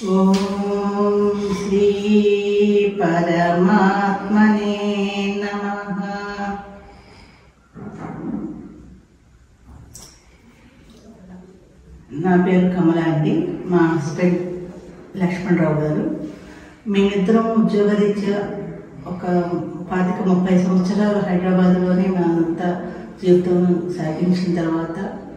ఓం శ్రీ పరమాత్మనే నమః నా పేరు కమల అండి మా హస్బెండ్ లక్ష్మణరావు గారు మేమిద్దరం ఉద్యోగరీత్యా ఒక పాతిక ముప్పై సంవత్సరాలు హైదరాబాద్లోనే మేమంతా జీవితం సాగించిన తర్వాత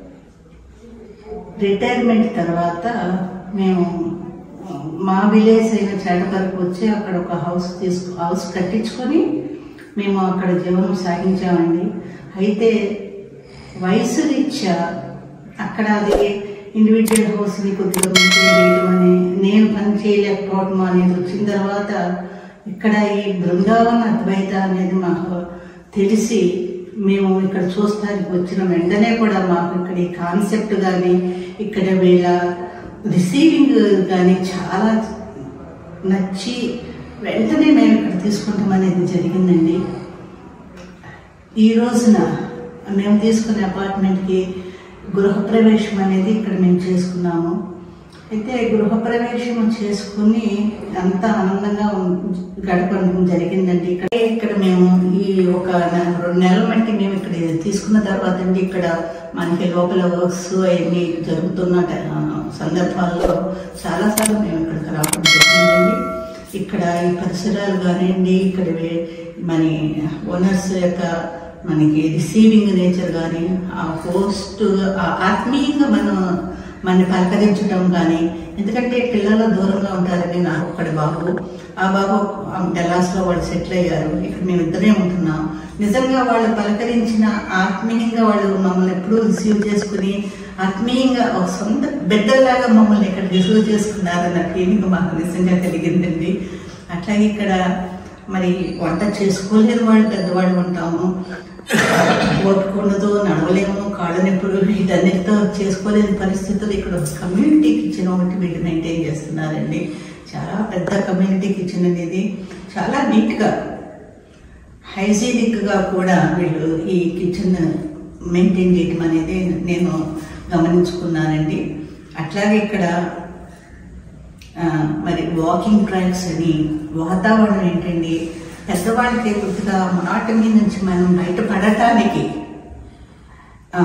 రిటైర్మెంట్ తర్వాత మేము మా విలేజ్ అయిన చేటపరకు వచ్చి అక్కడ ఒక హౌస్ తీసుకు హౌస్ కట్టించుకొని మేము అక్కడ జీవనం సాగించామండి అయితే వయసు రీత్యా అక్కడ అది ఇండివిజువల్ హౌస్ని కొద్దిగా మెయింటైన్ చేయడం అని నేను పని చేయలేకపోవడం అనేది వచ్చిన తర్వాత ఇక్కడ ఈ బృందావన అద్వైత అనేది మాకు తెలిసి మేము ఇక్కడ చూస్తానికి వచ్చిన వెంటనే కూడా మాకు ఇక్కడ ఈ కాన్సెప్ట్ కానీ ఇక్కడ వీళ్ళ రిసీవింగ్ కానీ చాలా నచ్చి వెంటనే మేము ఇక్కడ తీసుకుంటాం అనేది జరిగిందండి ఈ రోజున మేము తీసుకునే అపార్ట్మెంట్కి గృహప్రవేశం అనేది ఇక్కడ మేము చేసుకున్నాము అయితే గృహప్రవేశం చేసుకుని అంత ఆనందంగా ఉం- గడపడం జరిగిందండి ఇక్కడ ఇక్కడ మేము ఈ ఒక నె- రెండు నెలల మట్టి మేము ఇక్కడ ఇది తీసుకున్న తర్వాత అండి ఇక్కడ మనకి లోపల వర్క్స్ అవన్నీ జరుగుతున్న ట- ఆ, సందర్భాల్లో చాలాసార్లు మేము ఇక్కడికి రావడం జరిగిందండి ఇక్కడ ఈ పరిసరాలు కానివ్వండి ఇక్కడ వే- మన ఓనర్స్ యొక్క మనకి రిసీవింగ్ నేచర్ కానీ ఆ హోస్ట్ ఆత్మీయంగా మనం మన పలకరించడం కానీ ఎందుకంటే పిల్లలు దూరంగా ఉంటారని నాకు ఒక్కడి బాబు ఆ బాబు డెల్లాస్లో వాళ్ళు సెటిల్ అయ్యారు ఇక్కడ మేము ఇద్దరే ఉంటున్నాం నిజంగా వాళ్ళు పలకరించిన ఆత్మీయంగా వాళ్ళు మమ్మల్ని ఎప్పుడూ రిసీవ్ చేసుకుని ఆత్మీయంగా ఒక సొంత బిడ్డల్లాగా మమ్మల్ని ఇక్కడ రిసీవ్ చేసుకున్నారన్న ఫీలింగ్ మాకు నిజంగా కలిగిందండి అట్లాగే ఇక్కడ మరి వంట చేసుకోలేని వాళ్ళు పెద్దవాళ్ళు ఉంటాము ఓపికండదు నడవలేము కాళ్ళ నొప్పులు వీటన్నిటితో చేసుకోలేని పరిస్థితులు ఇక్కడ ఒక కమ్యూనిటీ కిచెన్ ఒకటి వీళ్ళు మెయింటైన్ చేస్తున్నారండి చాలా పెద్ద కమ్యూనిటీ కిచెన్ అనేది చాలా నీట్గా హైజీనిక్గా కూడా వీళ్ళు ఈ కిచెన్ మెయింటైన్ చేయడం అనేది నేను గమనించుకున్నానండి అట్లాగే ఇక్కడ ఆ, మరి వాకింగ్ ట్రాక్స్ అని వాతావరణం ఏంటండి పెద్దవాళ్ళకి కొద్దిగా మొనాటమీ నుంచి మనం బయటపడటానికి ఆ,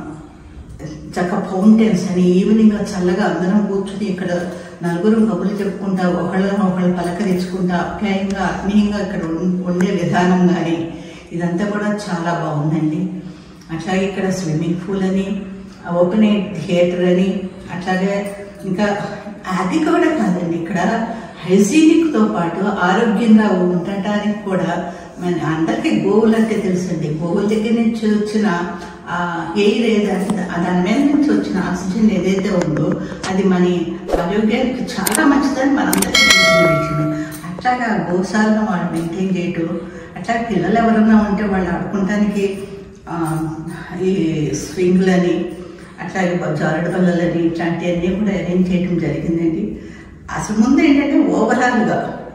చక్క ఫౌంటైన్స్ అని ఈవినింగ్ చల్లగా అందరం కూర్చుని ఇక్కడ నలుగురు కబుర్లు చెప్పుకుంటా ఒకళ్ళని ఒకళ్ళు పలకరించుకుంటా ఆప్యాయంగా ఆత్మీయంగా ఇక్కడ ఉం- ఉండే విధానం కానీ ఇదంతా కూడా చాలా బాగుందండి అట్లాగే ఇక్కడ స్విమ్మింగ్ పూల్ అని ఓపెన్ ఎయిర్ థియేటర్ అని అట్లాగే ఇంకా అది కూడా కాదండి ఇక్కడ హైజీనిక్తో పాటు ఆరోగ్యంగా ఉండటానికి కూడా మన అందరికీ గోవులు అంటే తెలుసండి గోవుల దగ్గర నుంచి వచ్చిన ఆ ఎయిర్ ఏదైతే దాని మీద నుంచి వచ్చిన ఆక్సిజన్ ఏదైతే ఉందో అది మన ఆరోగ్యానికి చాలా మంచిదని మనందరికీ తెలిసిన విషయం అట్లాగా గోశాలను వాళ్ళు మెయింటైన్ చేయటం అట్లా పిల్లలు ఎవరన్నా ఉంటే వాళ్ళు ఆడుకోవటానికి ఆ, ఈ స్వింగ్లని అట్లాగే జారుడు బల్లలని ఇట్లాంటివన్నీ కూడా అరేంజ్ చేయడం జరిగిందండి అసలు ముందు ఏంటంటే ఓవరాల్గా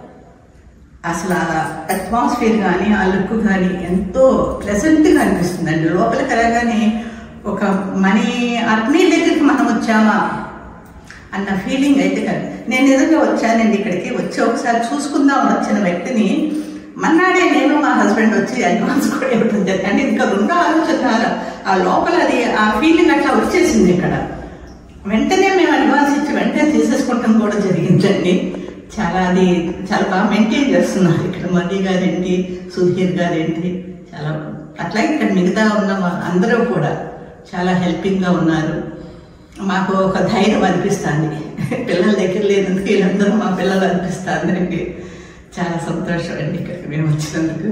అసలు ఆ అట్మాస్ఫియర్ కానీ ఆ లుక్ కానీ ఎంతో ప్లెజెంట్గా అనిపిస్తుందండి లోపలికి వెళ్ళగానే ఒక మనీ ఆత్మీయుల దగ్గరికి మనం వచ్చామా అన్న ఫీలింగ్ అయితే కాదు నేను నిజంగా వచ్చానండి ఇక్కడికి వచ్చి ఒకసారి చూసుకుందాం వచ్చిన వ్యక్తిని మన్నాడే నేను మా హస్బెండ్ వచ్చి అడ్వాన్స్ కూడా ఇవ్వడం జరిగింది అంటే ఇంకా రెండో ఆలోచన ఆ లోపల అది ఆ ఫీలింగ్ అట్లా వచ్చేసింది ఇక్కడ వెంటనే మేము అడ్వాన్స్ ఇచ్చి వెంటనే తీసేసుకోవటం కూడా జరిగిందండి చాలా అది చాలా బాగా మెయింటైన్ చేస్తున్నారు ఇక్కడ మోదీ గారేంటి సుధీర్ గారేంటి చాలా అట్లాగే ఇక్కడ మిగతా ఉన్న మా- అందరూ కూడా చాలా హెల్పింగ్గా ఉన్నారు మాకు ఒక ధైర్యం అనిపిస్తుంది పిల్లల దగ్గర లేనందుకు వీళ్ళందరూ మా పిల్లలు అనిపిస్తారండి చాలా సంతోషం అండి ఇక్కడికి మేము వచ్చినందుకు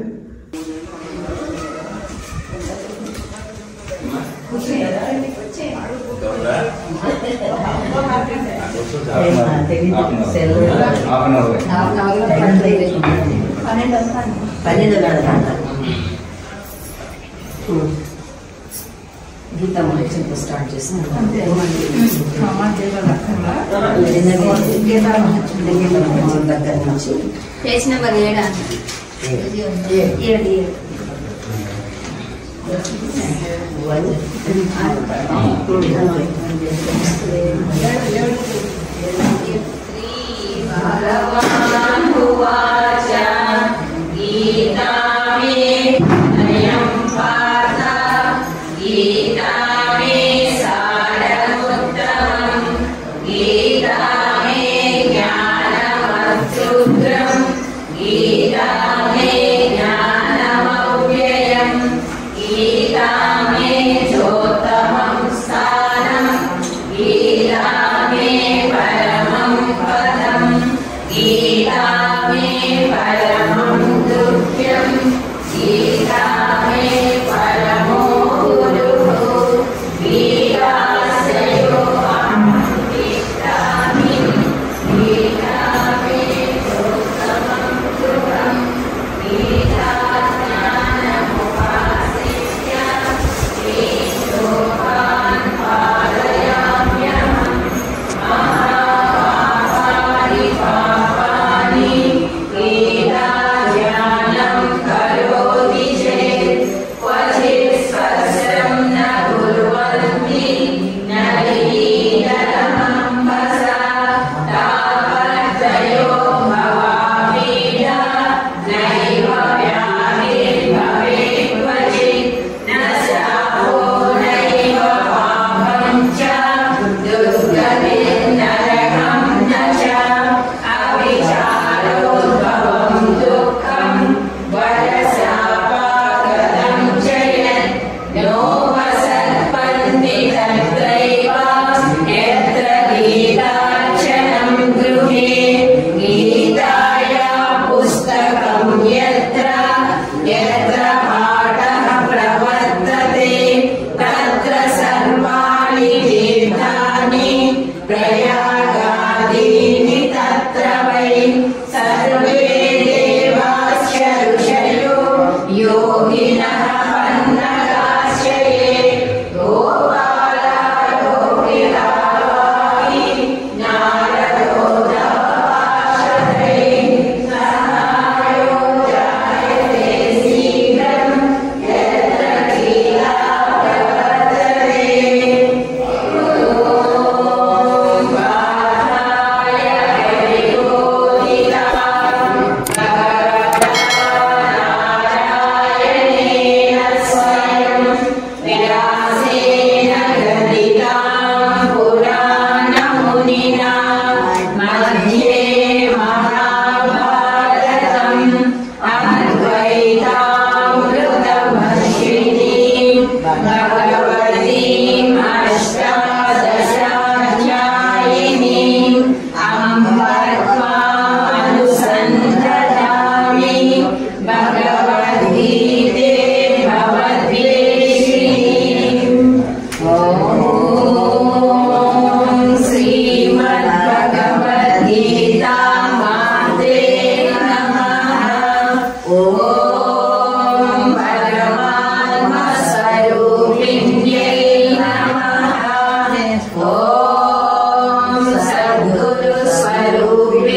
పన్నెండు గీతా మహేశ్వరితో స్టార్ట్ చేస్తాను దగ్గర నుంచి పేజ్ నెంబర్ ఏడా ఏడు ఏడు వన్ త్రీ गीता मे परमं दुःख्यं गीता मे परमो गुरुः गीताश्रयो अहं गीतामि गीता मे उत्तमं सुखं गीता ज्ञानमुपाश्रित्य ईशोकान् पालयाम्यहम् महापापानि पापानि गीता ज्ञानं करोति चेत् क्वचित् स्पर्शं न कुर्वन्ति न लीलमम्बसा तापत्रयो भवामीडा नैव व्याधिर्भवेत् क्वचित् न शापो नैव पापं च दुर्गतिर्नरकं न च अविचारोद्भवं दुःखं वरशापागतं च यत् नो वसत्पन्ति तत्रैव यत्र गीतार्चनं गृहे गीताया पुस्तकं यत्र यत्र पाठः प्रवर्तते तत्र सर्वाणि तीर्थानि प्रयागादीनि तत्र वै सर्वे देवाश्च ऋषयो योगिनः पन्नगाश्च ये गोपाला गोपिलावाहि नारदो दाशते सहायो जायते शीघ्रं यत्र गीता प्रवर्तते भगवतीम् अष्टादशाध्यायिनीम् अम्बत्वामनुसन्दधामि भगवद्गीते भवद्वेषिणीम् ॐ श्रीमद्भगवद्गीता मात्रे नमः ॐ परमात्मस्वरूपिण्यै नमः ॐ सद्गुरुस्वरूपिण्यै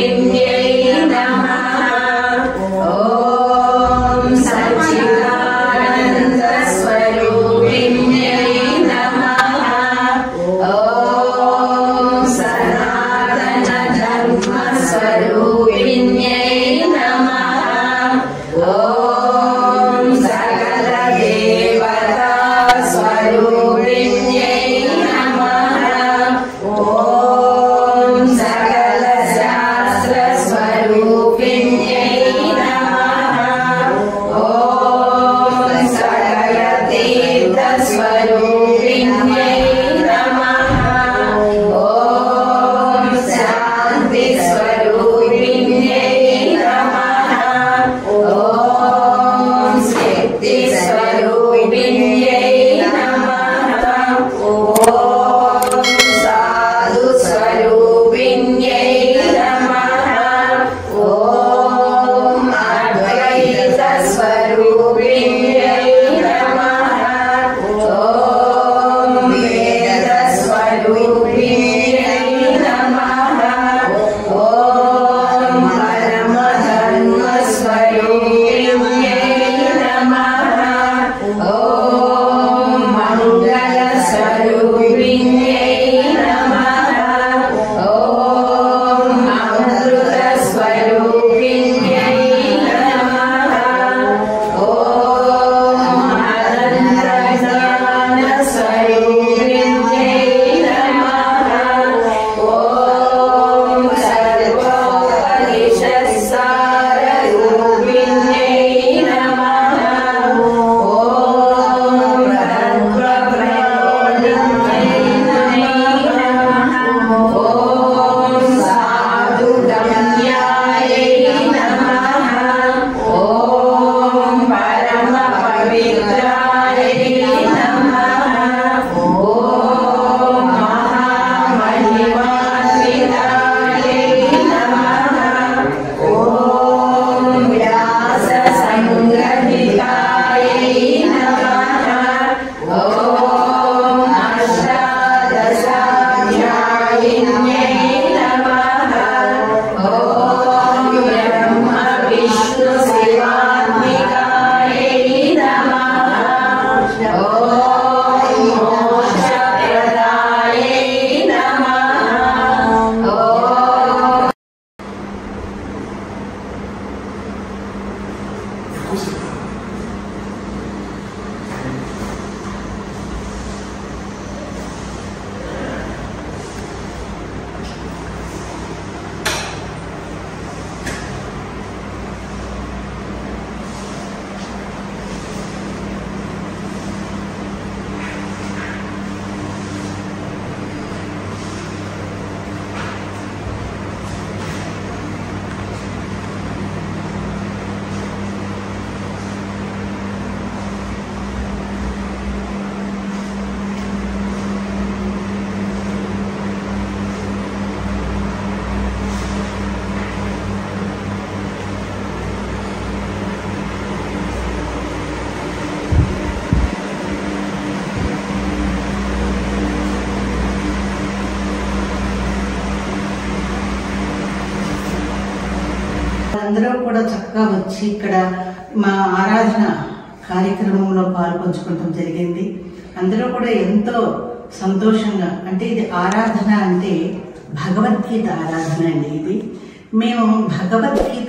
అందరూ కూడా చక్కగా వచ్చి ఇక్కడ మా ఆరాధన కార్యక్రమంలో పాల్పంచుకోవటం జరిగింది అందరూ కూడా ఎంతో సంతోషంగా అంటే ఇది ఆరాధన అంటే భగవద్గీత ఆరాధన అండి ఇది మేము భగవద్గీత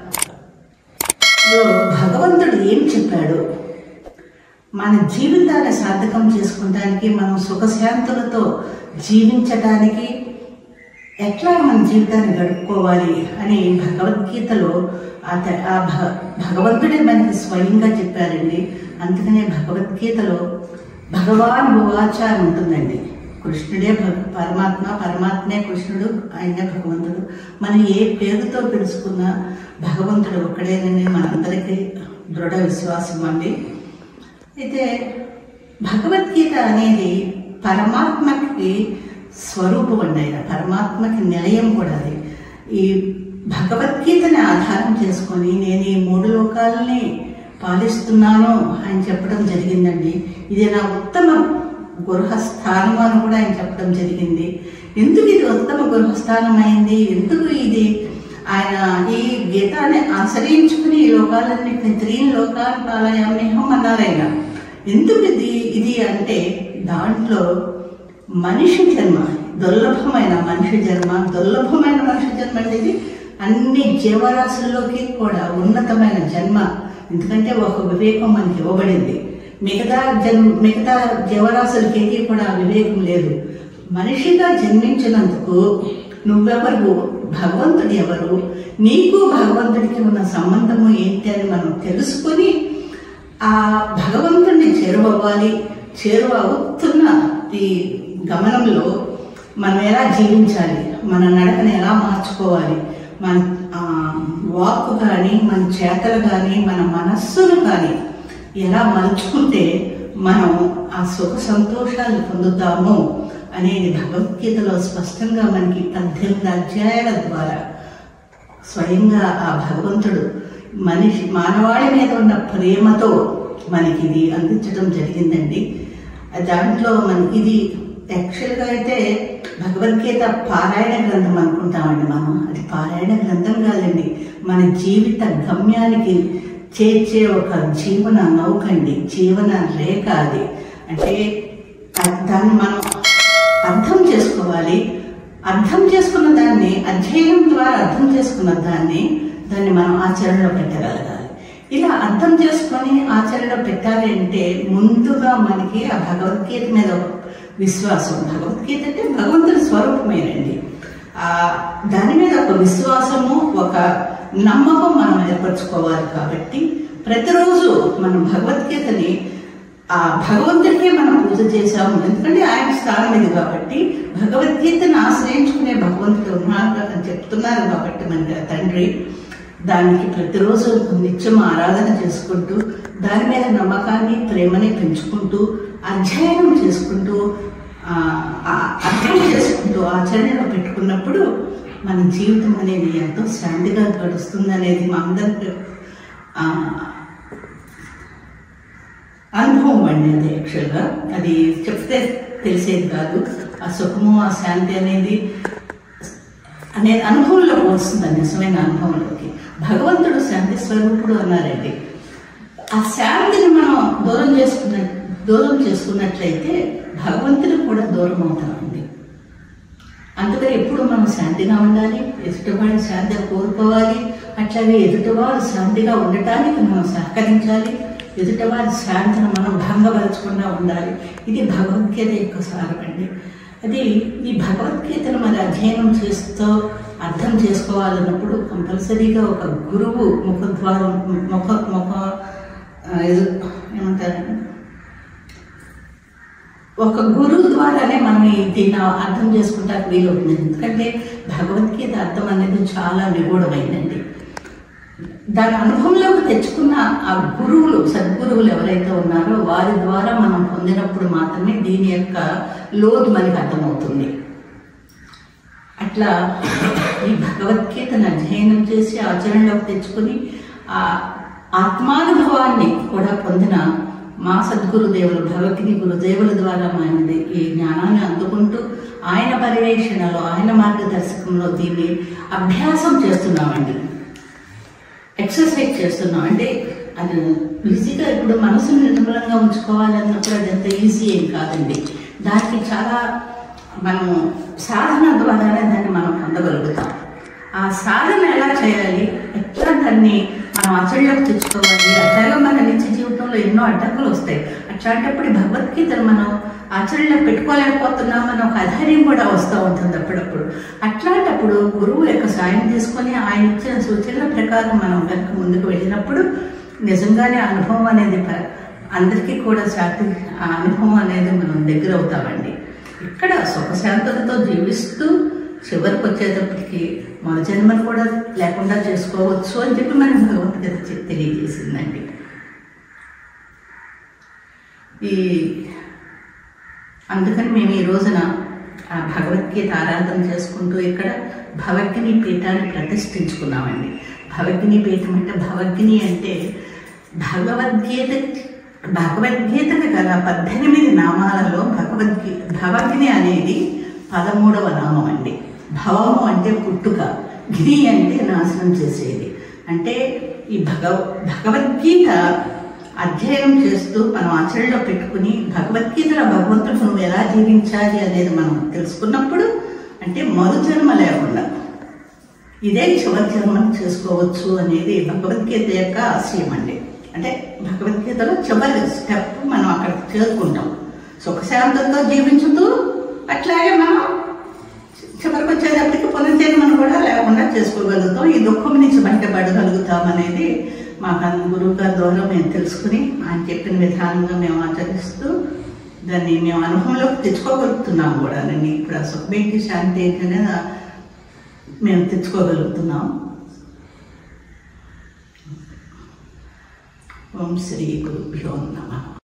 లో భగవంతుడు ఏం చెప్పాడు మన జీవితాన్ని సార్థకం చేసుకోవడానికి మనం సుఖశాంతులతో జీవించటానికి ఎట్లా మన జీవితాన్ని గడుపుకోవాలి అని భగవద్గీతలో ఆ త- ఆ భ- భగవంతుడే మనకి స్వయంగా చెప్పారండి అందుకనే భగవద్గీతలో భగవాన్ భువాచ అని ఉంటుందండి కృష్ణుడే భగ- పరమాత్మ పరమాత్మే కృష్ణుడు ఆయనే భగవంతుడు మనం ఏ పేరుతో పిలుచుకున్నా భగవంతుడు ఒక్కడేనని మనందరికీ దృఢ విశ్వాసం అండి అయితే భగవద్గీత అనేది పరమాత్మకి స్వరూపం అండి ఆయన పరమాత్మకి నిలయం కూడా అది ఈ భగవద్గీతని ఆధారం చేసుకొని నేను ఈ మూడు లోకాలని పాలిస్తున్నాను అని చెప్పడం జరిగిందండి ఇది నా ఉత్తమ గృహస్థానం అని కూడా ఆయన చెప్పడం జరిగింది ఎందుకు ఇది ఉత్తమ గృహస్థానం అయింది ఎందుకు ఇది ఆయన ఈ గీతాన్ని ఆశ్రయించుకుని ఈ లోకాలన్నీ త్రీన్ లోకాలు పాలయామ్యహం అన్నారు ఆయన ఎందుకు ఇది ఇది అంటే దాంట్లో మనిషి జన్మ దుర్లభమైన మనిషి జన్మ దుర్లభమైన మనిషి జన్మ అంటే ఇది అన్ని జీవరాశుల్లోకి కూడా ఉన్నతమైన జన్మ ఎందుకంటే ఒక వివేకం మనకి ఇవ్వబడింది మిగతా జన్ మిగతా జీవరాశులకి కూడా ఆ వివేకం లేదు మనిషిగా జన్మించినందుకు నువ్వెవరు భగవంతుడు ఎవరు నీకు భగవంతుడికి ఉన్న సంబంధము ఏంటి అని మనం తెలుసుకొని ఆ భగవంతుడిని చేరువవ్వాలి చేరువ అవుతున్న ఈ గమనంలో మనం ఎలా జీవించాలి మన నడకని ఎలా మార్చుకోవాలి మన ఆ, వాక్కు కానీ మన చేతలు కానీ మన మనస్సును కానీ ఎలా మలుచుకుంటే మనం ఆ సుఖ సంతోషాలు పొందుతాము అనేది భగవద్గీతలో స్పష్టంగా మనకి పద్దెనిమిది అధ్యాయాల ద్వారా స్వయంగా ఆ భగవంతుడు మనిషి మానవాళి మీద ఉన్న ప్రేమతో మనకి ఇది అందించడం జరిగిందండి దాంట్లో మన ఇది యాక్చువల్గా అయితే భగవద్గీత పారాయణ గ్రంథం అనుకుంటామండి మనం అది పారాయణ గ్రంథం కాదండి మన జీవిత గమ్యానికి చేర్చే ఒక జీవన నౌకండి జీవన రేఖ అది అంటే ఆ- దాన్ని మనం అర్థం చేసుకోవాలి అర్థం చేసుకున్న దాన్ని అధ్యయనం ద్వారా అర్థం చేసుకున్న దాన్ని దాన్ని మనం ఆచరణలో పెట్టగలగాలి ఇలా అర్థం చేసుకొని ఆచరణలో పెట్టాలి అంటే ముందుగా మనకి ఆ భగవద్గీత మీద ఒక విశ్వాసం భగవద్గీత అంటే భగవంతుడి స్వరూపమేనండి ఆ దాని మీద ఒక విశ్వాసము ఒక నమ్మకం మనం ఏర్పరచుకోవాలి కాబట్టి ప్రతిరోజు మనం భగవద్గీతని ఆ భగవంతుడికే మనం పూజ చేశాము ఎందుకంటే ఆయన స్థానం ఇది కాబట్టి భగవద్గీతను ఆశ్రయించుకునే భగవంతుడు ఉన్నారు అని చెప్తున్నారు కాబట్టి మన తండ్రి దానికి ప్రతిరోజు నిత్యం ఆరాధన చేసుకుంటూ దాని మీద నమ్మకాన్ని ప్రేమని పెంచుకుంటూ అధ్యయనం చేసుకుంటూ ఆ, ఆ, అర్థం చేసుకుంటూ ఆచరణలో పెట్టుకున్నప్పుడు మన జీవితం అనేది ఎంతో శాంతిగా గడుస్తుంది అనేది మా అందరికి ఆ, అనుభవం అండి అది యాక్చువల్గా అది చెప్తే తెలిసేది కాదు ఆ సుఖము ఆ శాంతి అనేది అనేది అనుభవంలోకి వస్తుంది నిజమైన అనుభవంలోకి భగవంతుడు శాంతి స్వరూపుడు అన్నారండి ఆ శాంతిని మనం దూరం చేసుకున్న దూరం చేసుకున్నట్లయితే భగవంతుడికి కూడా దూరం అవుతామండి అందుకని ఎప్పుడు మనం శాంతిగా ఉండాలి ఎదుటివాడి శాంతిగా కోరుకోవాలి అట్లాగే ఎదుటివాడు శాంతిగా ఉండటానికి మనం సహకరించాలి ఎదుటివాడి శాంతిని మనం భంగపరచకుండా ఉండాలి ఇది భగవద్గీత యొక్క సారం అండి అది ఈ భగవద్గీతను మరి అధ్యయనం చేస్తూ అర్థం చేసుకోవాలన్నప్పుడు కంపల్సరీగా ఒక గురువు ముఖద్వారం ముఖ ముఖ ఆ, ఎదు- ఏమంటారండి ఒక గురువు ద్వారానే మనం ఈ దీన్ని అర్థం చేసుకుంటానికి వీలు ఉంటుంది ఎందుకంటే భగవద్గీత అర్థం అనేది చాలా నిగూఢమైందండి దాని అనుభవంలోకి తెచ్చుకున్న ఆ గురువులు సద్గురువులు ఎవరైతే ఉన్నారో వారి ద్వారా మనం పొందినప్పుడు మాత్రమే దీని యొక్క లోతు మనకి అర్థమవుతుంది అట్లా ఈ భగవద్గీతను అధ్యయనం చేసి ఆచరణలోకి తెచ్చుకుని ఆ ఆత్మానుభవాన్ని కూడా పొందిన మా సద్గురుదేవులు భగవద్గీత గురుదేవుల ద్వారా మనం ఈ జ్ఞానాన్ని అందుకుంటూ ఆయన పర్యవేక్షణలో ఆయన మార్గదర్శకంలో దీన్ని అభ్యాసం చేస్తున్నామండి ఎక్సర్సైజ్ చేస్తున్నాం అంటే అది ఈజీగా ఇప్పుడు మనసును నిర్మలంగా ఉంచుకోవాలన్నప్పుడు అది అంత ఈజీ ఏం కాదండి దానికి చాలా మనం సాధన ద్వారానే దాన్ని మనం పొందగలుగుతాం ఆ సాధన ఎలా చేయాలి ఎట్లా దాన్ని మనం అచళ్ళకు తెచ్చుకోవాలి అట్లాగే మన నిత్య జీవితంలో ఎన్నో అడ్డంకులు వస్తాయి అట్లాంటప్పుడు ఈ భగవద్గీతను మనం ఆచరణలో పెట్టుకోలేకపోతున్నాం అని ఒక అధైర్యం కూడా వస్తూ ఉంటుంది అప్పుడప్పుడు అట్లాంటప్పుడు గురువు యొక్క సాయం తీసుకొని ఆయన ఇచ్చిన సూచనల ప్రకారం మనం కనుక ముందుకు వెళ్ళినప్పుడు నిజంగానే ఆ అనుభవం అనేది ప- అందరికీ కూడా శాంతి ఆ అనుభవం అనేది మనం దగ్గర అవుతామండి ఇక్కడ సుఖశాంతులతో జీవిస్తూ చివరికి వచ్చేటప్పటికి మన జన్మను కూడా లేకుండా చేసుకోవచ్చు అని చెప్పి మన భగవద్గీత చె- తెలియజేసిందండి ఈ అందుకని మేము ఈ రోజున ఆ భగవద్గీత ఆరాధన చేసుకుంటూ ఇక్కడ భవగ్ని పీఠాన్ని ప్రతిష్ఠించుకున్నామండి భవగ్ని పీఠం అంటే భవగ్ని అంటే భగవద్గీత భగవద్గీతకు గల పద్దెనిమిది నామాలలో భగవద్గీ భవగ్ని అనేది పదమూడవ నామం అండి భవము అంటే పుట్టుక గిరి అంటే నాశనం చేసేది అంటే ఈ భగవ భగవద్గీత అధ్యయనం చేస్తూ మనం ఆచరణలో పెట్టుకుని భగవద్గీతలో భగవంతుడు నువ్వు ఎలా జీవించాలి అనేది మనం తెలుసుకున్నప్పుడు అంటే మరు జన్మ లేకుండా ఇదే చివరి జన్మను చేసుకోవచ్చు అనేది భగవద్గీత యొక్క ఆశయం అండి అంటే భగవద్గీతలో చివరి స్టెప్ మనం అక్కడికి చేరుకుంటాం సుఖశాంతంతో జీవించుతూ అట్లాగే మనం చివరికి వచ్చేటప్పటికి పునర్జన్మను కూడా లేకుండా చేసుకోగలుగుతాం ఈ దుఃఖం నుంచి బయటపడగలుగుతాం అనేది మాకు అంద గురువు గారి ద్వారా మేము తెలుసుకుని ఆయన చెప్పిన విధానంగా మేము ఆచరిస్తూ దాన్ని మేము అనుభవంలోకి తెచ్చుకోగలుగుతున్నాం కూడా అండి ఇప్పుడు ఆ సుఖమేంటి శాంతి ఏంటి అనేది ఆ- మేము తెచ్చుకోగలుగుతున్నాం ఓం శ్రీ గురుభ్యో నమః